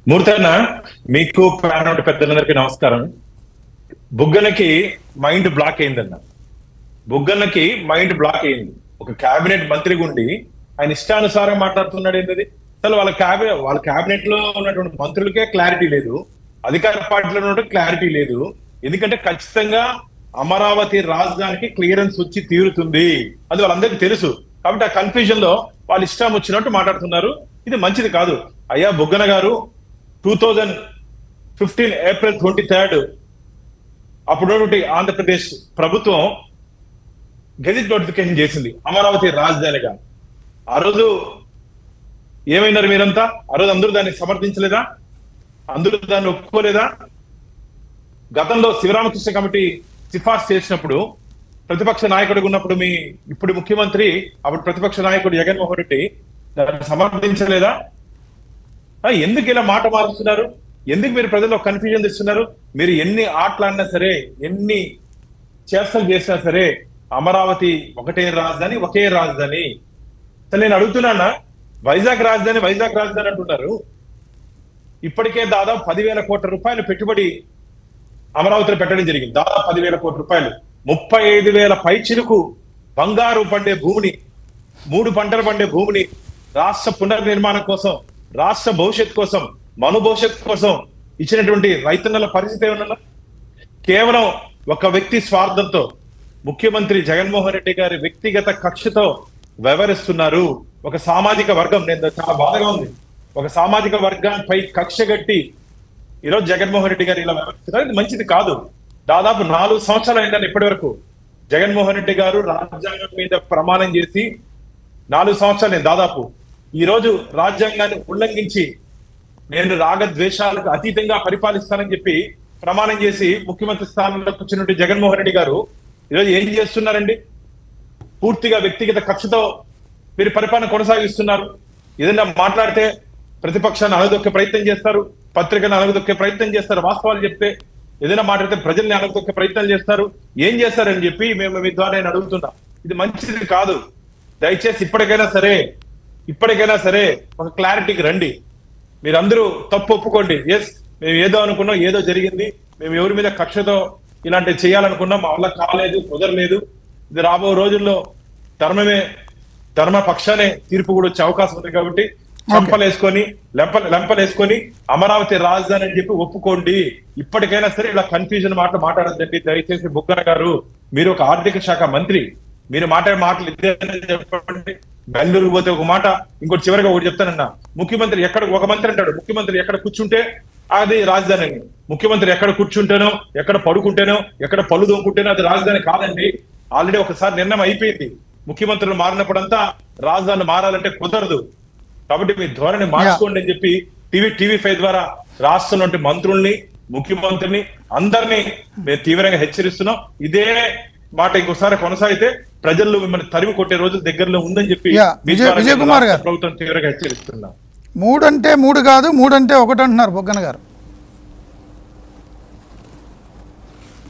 మూర్తన్న మీకు ప్యానల్ పెద్దలందరికీ నమస్కారం బుగ్గనకి మైండ్ బ్లాక్ అయిందన్న బుగ్గన్నకి మైండ్ బ్లాక్ అయింది ఒక కేబినెట్ మంత్రి ఉండి ఆయన ఇష్టానుసారం మాట్లాడుతున్నాడు ఏంటది అసలు వాళ్ళ క్యాబినెట్ వాళ్ళ కేబినెట్ లో ఉన్నటువంటి మంత్రులకే క్లారిటీ లేదు అధికార పార్టీలో ఉన్నటువంటి క్లారిటీ లేదు ఎందుకంటే ఖచ్చితంగా అమరావతి రాజధానికి క్లియరెన్స్ వచ్చి తీరుతుంది అది వాళ్ళందరికీ తెలుసు కాబట్టి ఆ కన్ఫ్యూజన్ లో వాళ్ళు ఇష్టం వచ్చినట్టు మాట్లాడుతున్నారు ఇది మంచిది కాదు అయ్యా Buggana garu two thousand fifteen April twenty third అప్పుడున్నటువంటి ఆంధ్రప్రదేశ్ ప్రభుత్వం గెజిట్ నోటిఫికేషన్ చేసింది అమరావతి రాజధానిగా ఆ రోజు ఏమైనారు మీరంతా ఆ రోజు అందరూ దాన్ని సమర్థించలేదా అందరూ దాన్ని ఒప్పుకోలేదా గతంలో శివరామకృష్ణ కమిటీ సిఫార్సు చేసినప్పుడు ప్రతిపక్ష నాయకుడిగా ఉన్నప్పుడు మీ ఇప్పుడు ముఖ్యమంత్రి అప్పుడు ప్రతిపక్ష నాయకుడు జగన్మోహన్ రెడ్డి దాన్ని సమర్థించలేదా ఆ, ఎందుకు ఇలా మాట మారుస్తున్నారు ఎందుకు మీరు ప్రజల్లో కన్ఫ్యూజన్ తెస్తున్నారు మీరు ఎన్ని ఆటలాడినా సరే ఎన్ని చేష్టలు చేసినా సరే అమరావతి ఒకటే రాజధాని ఒకే రాజధాని అసలు నేను అడుగుతున్నానా వైజాగ్ రాజధాని వైజాగ్ రాజధాని అంటున్నారు ఇప్పటికే దాదాపు పదివేల కోట్ల రూపాయలు పెట్టుబడి అమరావతిలో పెట్టడం జరిగింది దాదాపు పదివేల కోట్ల రూపాయలు ముప్పై ఐదు వేల పైచిలుకు బంగారు పండే భూమిని మూడు పంటలు పండే భూమిని రాష్ట్ర పునర్నిర్మాణం కోసం రాష్ట్ర భవిష్యత్ కోసం మను భవిష్యత్ కోసం ఇచ్చినటువంటి రైతన్నల పరిస్థితి ఏమన్నా కేవలం ఒక వ్యక్తి స్వార్థంతో ముఖ్యమంత్రి జగన్మోహన్ రెడ్డి గారి వ్యక్తిగత కక్షతో వ్యవహరిస్తున్నారు ఒక సామాజిక వర్గం నేను చాలా బాధగా ఉంది ఒక సామాజిక వర్గానిపై కక్ష గట్టి ఈరోజు జగన్మోహన్ రెడ్డి గారు ఇలా వ్యవహరిస్తున్నారు ఇది మంచిది కాదు దాదాపు నాలుగు సంవత్సరాలు అయిందని ఇప్పటి వరకు జగన్మోహన్ రెడ్డి గారు రాజ్యాంగం మీద ప్రమాణం చేసి నాలుగు సంవత్సరాలు నేను దాదాపు ఈ రోజు రాజ్యాంగాన్ని ఉల్లంఘించి నేను రాగద్వేషాలకు అతీతంగా పరిపాలిస్తానని చెప్పి ప్రమాణం చేసి ముఖ్యమంత్రి స్థానంలోకి వచ్చినటువంటి జగన్మోహన్ రెడ్డి గారు ఈరోజు ఏం చేస్తున్నారండి పూర్తిగా వ్యక్తిగత కక్షతో మీరు పరిపాలన కొనసాగిస్తున్నారు ఏదైనా మాట్లాడితే ప్రతిపక్షాన్ని అణగదొక్కే ప్రయత్నం చేస్తారు పత్రికను అణగదొక్కే ప్రయత్నం చేస్తారు వాస్తవాలు చెప్తే ఏదైనా మాట్లాడితే ప్రజల్ని అణగదొక్కే ప్రయత్నాలు చేస్తారు ఏం చేస్తారని చెప్పి మేము మీ ద్వారా నేను అడుగుతున్నా ఇది మంచిది కాదు దయచేసి ఇప్పటికైనా సరే ఇప్పటికైనా సరే ఒక క్లారిటీకి రండి మీరందరూ తప్పు ఒప్పుకోండి ఎస్ మేము ఏదో అనుకున్నాం ఏదో జరిగింది మేము ఎవరి మీద కక్షతో ఇలాంటివి చేయాలనుకున్నాం మా వల్ల కాలేదు కుదరలేదు ఇది రాబో రోజుల్లో ధర్మమే ధర్మ పక్షానే తీర్పు కూడా వచ్చే అవకాశం ఉంది కాబట్టి చంపలేసుకొని లెంప లెంపలేసుకొని అమరావతి రాజధాని అని చెప్పి ఒప్పుకోండి ఇప్పటికైనా సరే ఇలా కన్ఫ్యూజన్ మాట మాట్లాడద్దండి దయచేసి బుగ్గన గారు మీరు ఒక ఆర్థిక శాఖ మంత్రి మీరు మాట్లాడే మాటలు ఇదేనని చెప్పండి బెంగళూరు పోతే ఒక మాట ఇంకోటి చివరిగా ఒకటి చెప్తానన్నా ముఖ్యమంత్రి ఎక్కడ ఒక మంత్రి అంటాడు ముఖ్యమంత్రి ఎక్కడ కూర్చుంటే అది రాజధాని అని ముఖ్యమంత్రి ఎక్కడ కూర్చుంటేనో ఎక్కడ పడుకుంటేనో ఎక్కడ పళ్ళు దొంకుంటేనో అది రాజధాని కాదండి ఆల్రెడీ ఒకసారి నిర్ణయం అయిపోయింది ముఖ్యమంత్రులు మారినప్పుడంతా రాజధాని మారాలంటే కుదరదు కాబట్టి మీ ధోరణి మార్చుకోండి అని చెప్పి టీవీ టీవీ ఫైవ్ ద్వారా రాష్ట్రంలోని మంత్రుల్ని ముఖ్యమంత్రిని అందరినీ మేము తీవ్రంగా హెచ్చరిస్తున్నాం ఇదే మాట ఇంకోసారి కొనసాగితే ప్రజల్లో మిమ్మల్ని తరిమి కొట్టే రోజు దగ్గరలో ఉందని చెప్పి యా, మీ విజయ్- ద్వారా విజయ్ కుమార్ గారు. ప్రభుత్వం తీవ్రంగా హెచ్చరిస్తున్నాం మూడు అంటే మూడు కాదు మూడు అంటే ఒకటి అంటున్నారు బొగ్గన గారు